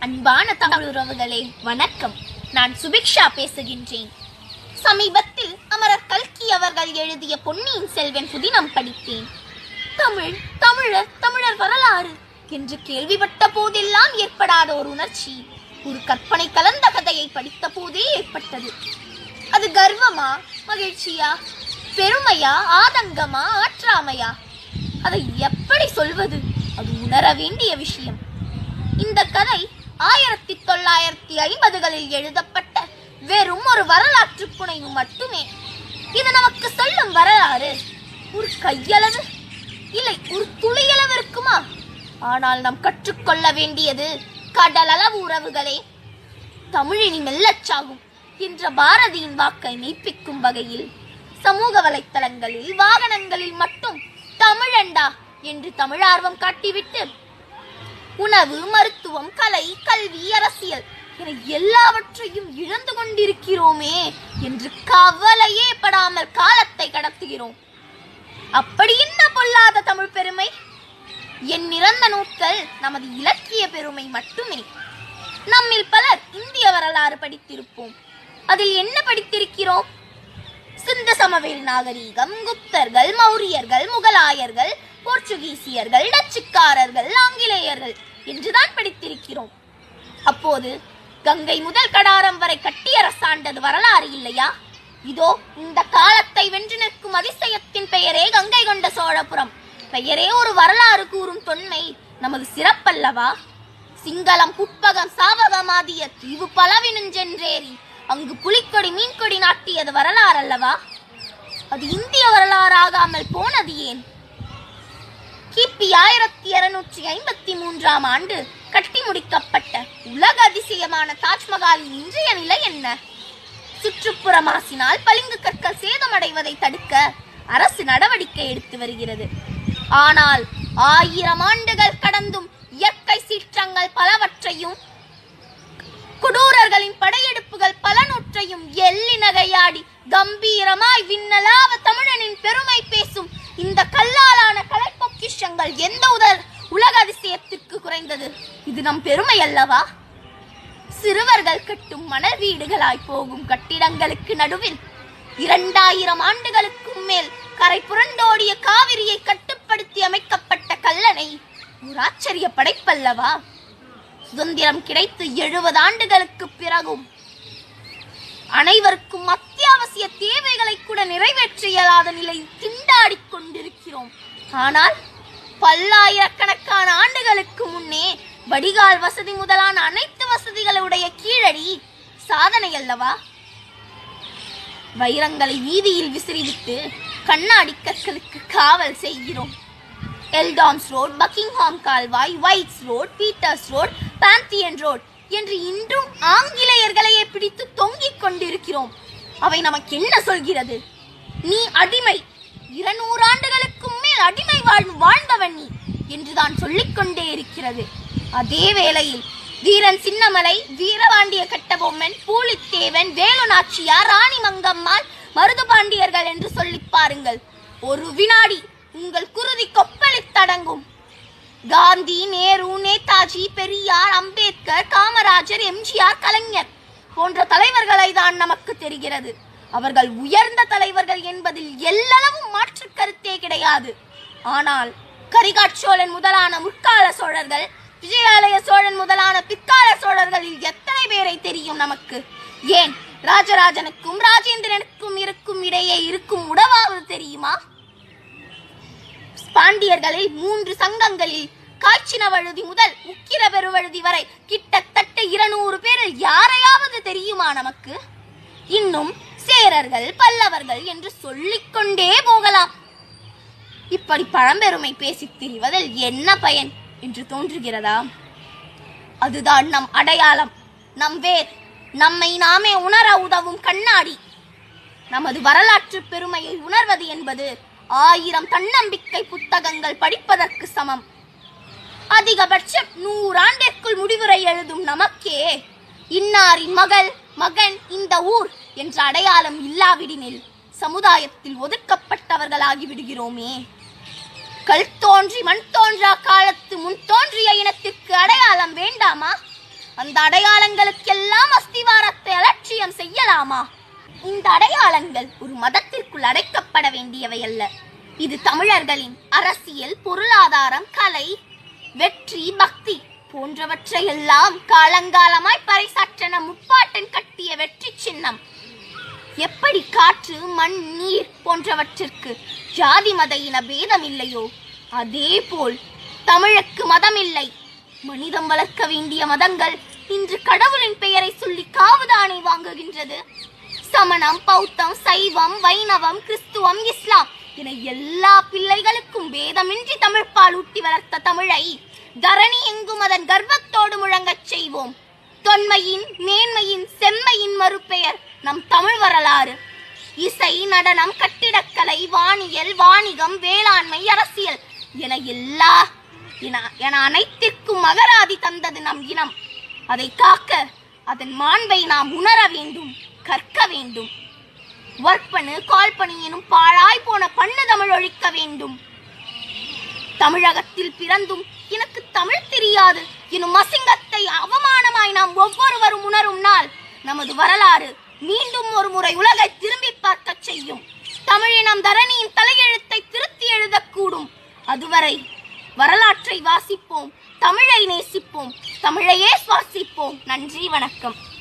அன்பான தமிழ் உறவுகளே வணக்கம் நான் சுபிக்ஷா பேசுகின்றேன் சமீபத்தில் அமரர் கல்கி அவர்கள் எழுதிய பொன்னியின் செல்வன் புதினம் படித்தேன் தமிழ் தமிழர் தமிழர் வரலாறு என்று கேள்விப்பட்ட போதெல்லாம் ஏற்படாத ஒரு உணர்ச்சி ஒரு கற்பனை கலந்த கதையை படித்த போதே ஏற்பட்டது அது கர்வமா மகிழ்ச்சியா பெருமையா ஆதங்கமா ஆற்றாமையா அதை எப்படி சொல்வது அது உணர வேண்டிய விஷயம் இந்த கதை ஆயிரத்தி தொள்ளாயிரத்தி ஐம்பதுகளில் எழுதப்பட்ட வெறும் ஒரு வரலாற்று புனைவு மட்டுமே இது நமக்கு சொல்லும் வரலாறு ஒரு கையளவு இல்லை ஒரு துளியளவு இருக்குமா ஆனால் நாம் கற்றுக்கொள்ள வேண்டியது கடலளவு உறவுகளே தமிழினி மெல்லச்சாகும் என்ற பாரதியின் வாக்கை மெய்ப்பிக்கும் வகையில் சமூக வலைத்தளங்களில் வாகனங்களில் மட்டும் தமிழண்டா என்று தமிழார்வம் காட்டிவிட்டு உணவு மருத்துவம் கலை கல்வி அரசியல் என எல்லாவற்றையும் இழந்து கொண்டிருக்கிறோமே என்று கவலையே படாமல் காலத்தை கடத்துகிறோம் அப்படி என்ன பொல்லாத தமிழ் பெருமை என் நிறந்த நூட்கள் நமது இலக்கிய பெருமை மட்டுமே நம்மில் பலர் இந்திய வரலாறு படித்திருப்போம் அதில் என்ன படித்திருக்கிறோம் சிந்த சமவெளி நாகரீகம் குப்தர்கள் மௌரியர்கள் முகலாயர்கள் போர்ச்சுகீசியர்கள் டச்சுக்காரர்கள் ஆங்கிலேயர்கள் என்றுதான் படித்திருக்கிறோம் அப்போது கங்கை முதல் கடாரம் வரை கட்டி அரசாண்டது வரலாறு இல்லையா இதோ இந்த காலத்தை வென்று நிற்கும் அதிசயத்தின் பெயரே கங்கை கொண்ட சோழபுரம் பெயரே ஒரு வரலாறு கூறும் தொன்மை நமது சிறப்பல்லவா சிங்களம் புட்பகம் சாவகமாதிய தீவு பலவினுஞ்சென்றேறி அங்கு புலிக்கொடி மீன்கொடி நாட்டியது வரலாறு அல்லவா அது இந்திய வரலாறாகாமல் போனது ஏன் கிபி ஆயிரத்தி இருநூற்றி ஐம்பத்தி மூன்றாம் ஆண்டு கட்டி முடிக்கப்பட்ட உலக அதிசயமான தாஜ்மஹாலின் இன்றைய நிலை என்ன சுற்றுப்புற மாசினால் பளிங்கு கற்கள் சேதமடைவதை தடுக்க அரசு நடவடிக்கை எடுத்து வருகிறது ஆனால் ஆயிரம் ஆண்டுகள் கடந்தும் இயற்கை சீற்றங்கள் பலவற்றையும் கொடூரர்களின் படையெடுப்புகள் பல நூற்றையும் எள்ளி நகையாடி கம்பீரமாய் விண்ணலாவ தமிழனின் பெருமை பேசும் இந்த கல்லாலான கலை பொக்கிஷங்கள் எந்த உதர் உலக அதிசயத்திற்கு குறைந்தது இது நம் பெருமை அல்லவா சிறுவர்கள் கட்டும் மணல் வீடுகளாய் போகும் கட்டிடங்களுக்கு நடுவில் இரண்டாயிரம் ஆண்டுகளுக்கும் மேல் கரை புரண்டோடிய காவிரியை கட்டுப்படுத்தி அமைக்கப்பட்ட கல்லணை ஒரு ஆச்சரிய படைப்பல்லவா சுதந்திரம் கிடைத்து எழுபது ஆண்டுகளுக்கு பிறகும் அனைவருக்கும் அத்தியாவசிய தேவைகளை கூட நிறைவேற்ற இயலாத நிலையில் திண்டாடிக் கொண்டிருக்கிறோம் ஆனால் பல்லாயிரக்கணக்கான ஆண்டுகளுக்கு முன்னே வடிகால் வசதி முதலான அனைத்து வசதிகளுடைய கீழடி சாதனை அல்லவா வைரங்களை வீதியில் விசிறிவிட்டு கண்ணாடி கற்களுக்கு காவல் செய்கிறோம் எல்டான்ஸ் ரோட் பக்கிங்ஹாம் கால்வாய் Whites road Peters road Pantheon road என்று இன்றும் ஆங்கிலேயர்களையே பிடித்து தொங்கிக் கொண்டிருக்கிறோம் அவை நமக்கு என்ன சொல்கிறது நீ அடிமை இருநூறு ஆண்டுகளுக்கும் மேல் அடிமை வாழ் வாழ்ந்தவன் நீ என்றுதான் சொல்லிக்கொண்டே இருக்கிறது அதே வேளையில் வீரன் சின்னமலை வீரபாண்டிய கட்டபொம்மன் பூலித்தேவன் வேலு நாச்சியார் ராணி மங்கம்மாள் மருதுபாண்டியர்கள் என்று சொல்லிப் பாருங்கள் ஒரு வினாடி உங்கள் குருதி கொப்பளித்தடங்கும் காந்தி நேரு நேதாஜி பெரியார் அம்பேத்கர் காமராஜர் எம்ஜிஆர் கலைஞர் போன்ற தலைவர்களை தான் நமக்கு தெரிகிறது அவர்கள் உயர்ந்த தலைவர்கள் என்பதில் எல்லளவும் மாற்று கருத்தே கிடையாது ஆனால் கரிகாட் சோழன் முதலான முற்கால சோழர்கள் விஜயாலய சோழன் முதலான பிற்கால சோழர்களில் எத்தனை பேரை தெரியும் நமக்கு ஏன் ராஜராஜனுக்கும் ராஜேந்திரனுக்கும் இருக்கும் இடையே இருக்கும் உறவாவது தெரியுமா பாண்டியர்களில் மூன்று சங்கங்களில் காய்ச்சின வழுதி முதல் உக்கிர பெருவழுதி வரை கிட்டத்தட்ட இருநூறு பேரில் யாரையாவது தெரியுமா நமக்கு இன்னும் சேரர்கள் பல்லவர்கள் என்று சொல்லிக்கொண்டே போகலாம் இப்படி பழம்பெருமை பேசித் திரிவதில் என்ன பயன் என்று தோன்றுகிறதா அதுதான் நம் அடையாளம் நம் வேர் நம்மை நாமே உணர உதவும் கண்ணாடி நமது வரலாற்று பெருமையை உணர்வது என்பது ஆயிரம் தன்னம்பிக்கை புத்தகங்கள் படிப்பதற்கு சமம் அதிகபட்சம் நூறாண்டிற்குள் முடிவுரை எழுதும் நமக்கே இன்னாரின் மகள் மகன் இந்த ஊர் என்ற அடையாளம் இல்லாவிடினில் சமுதாயத்தில் ஒதுக்கப்பட்டவர்களாகி விடுகிறோமே கல் தோன்றி மண் தோன்றா காலத்து முன் தோன்றிய இனத்திற்கு அடையாளம் வேண்டாமா அந்த அடையாளங்களுக்கெல்லாம் அஸ்திவாரத்தை அலட்சியம் செய்யலாமா இந்த அடையாளங்கள் ஒரு மதத்திற்குள் அடைக்கப்பட வேண்டியவை அல்ல இது தமிழர்களின் அரசியல் பொருளாதாரம் கலை வெற்றி பக்தி போன்றவற்றையெல்லாம் காலங்காலமாய் பறைசாற்ற நம் முப்பாட்டன் கட்டிய வெற்றி சின்னம் எப்படி காற்று மண் நீர் போன்றவற்றிற்கு ஜாதி மத இன பேதம் இல்லையோ அதே போல் தமிழுக்கு மதம் இல்லை மனிதம் வளர்க்க வேண்டிய மதங்கள் இன்று கடவுளின் பெயரை சொல்லி காவுதானை வாங்குகின்றது சமணம் பௌத்தம் சைவம் வைணவம் கிறிஸ்துவம் இஸ்லாம் என எல்லா பிள்ளைகளுக்கும் பேதமின்றி தமிழ்ப்பால் ஊட்டி வளர்த்த தமிழை தரணி எங்கும் அதன் கர்வத்தோடு முழங்கச் செய்வோம் தொன்மையின் மேன்மையின் செம்மையின் மறுபெயர் நம் தமிழ் வரலாறு இசை நடனம் கட்டிடக்கலை வானியல் வாணிகம் வேளாண்மை அரசியல் என எல்லா என என அனைத்திற்கும் மகராதி தந்தது நம் இனம் அதை காக்க அதன் மாண்பை நாம் உணர வேண்டும் கற்க வேண்டும் வற்பனு கால்பனு எனும் பாழாய் போன பண்ணு தமிழ் ஒழிக்க வேண்டும் தமிழகத்தில் பிறந்தும் எனக்கு தமிழ் தெரியாது எனும் அசிங்கத்தை அவமானமாய் நாம் ஒவ்வொருவரும் உணரும் நாள் நமது வரலாறு மீண்டும் ஒரு முறை உலகை திரும்பி பார்க்கச் செய்யும் தமிழினம் தரணியின் தலையெழுத்தை திருத்தி எழுதக்கூடும் அதுவரை வரலாற்றை வாசிப்போம் தமிழை நேசிப்போம் தமிழையே சுவாசிப்போம் நன்றி வணக்கம்